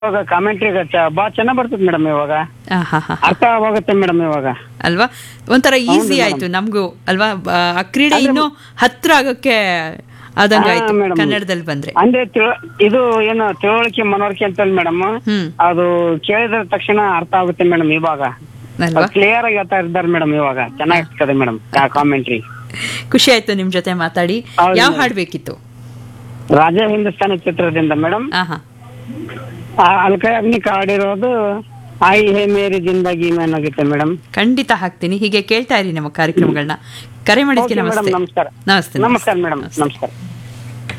ಇವಾಗ ಕಾಮೆಂಟ್ರಿ ಬಹಳ ಚೆನ್ನಾಗ್ ಬರ್ತದೆ ಮೇಡಮ್ ಇವಾಗ ಆ, ಹಾ ಹಾ ಅರ್ಥವಾಗುತ್ತೆ ಮೇಡಮ್ ಇವಾಗ ಅಲ್ವಾ ಒಂಥರ ಈಸಿ ಆಯ್ತು ನಮಗೂ ಅಲ್ವಾ ಬ- ಆ ಕ್ರೀಡೆ ಇನ್ನೂ ಹತ್ರ ಆಗೋಕ್ಕೆ ಆದಂಗಾಯ್ತು ಹಾ, madam. ಕನ್ನಡದಲ್ಲಿ ಬಂದ್ರೆ ಅಂದ್ರೆ ತಿಳ- ಇದು ಏನು ತಿಳುವಳಿಕೆ ಮನವರಿಕೆ ಅಂತಲ್ಲ ಮೇಡಮ್ ಹ್ಮ್ ಅದು ಕೇಳಿದ ತಕ್ಷಣ ಅರ್ಥ ಆಗುತ್ತೆ ಮೇಡಮ್ ಇವಾಗ ಅಲ್ವಾ ಕ್ಲಿಯರ್ ಆಗಿ ಹೇಳ್ತಾ ಇದ್ದಾರೆ ಮೇಡಮ್ ಇವಾಗ ಚೆನ್ನಾಗಿರ್ತದೆ ಮೇಡಮ್ ಕಾಮೆಂಟ್ರಿ ಖುಷಿ ಆಯ್ತು ನಿಮ್ ಜೊತೆ ಮಾತಾಡಿ ಹೌದು ಯಾವ madam. ಹಾಡ್ ಬೇಕಿತ್ತು ರಾಜ ಹಿಂದೂಸ್ತಾನಿ ಚಿತ್ರದಿಂದ ಮೇಡಮ್ ಆ ಹಾ ಅಲ್ಕೈ ಅಗ್ನಿಕ್ ಆಡಿರೋದು ಆಯಿ ಹೇ ಮೇರಿ ಜಿಂದಗಿ ಮ್ಯಾನ್ ಆಗುತ್ತೆ ಮೇಡಮ್ ಖಂಡಿತ ಹಾಕ್ತೀನಿ ಹೀಗೆ ಕೇಳ್ತಾ ಇರಿ ನಮ್ಮ ಕಾರ್ಯಕ್ರಮಗಳನ್ನ ಕರೆ ಮಾಡಿದ್ಕೆ Okay, madam, ನಮಸ್ತೆ ನಮಸ್ಕಾರ ನಮಸ್ತೆ ನಮಸ್ಕಾರ ಮೇಡಮ್ ನಮಸ್ಕಾರ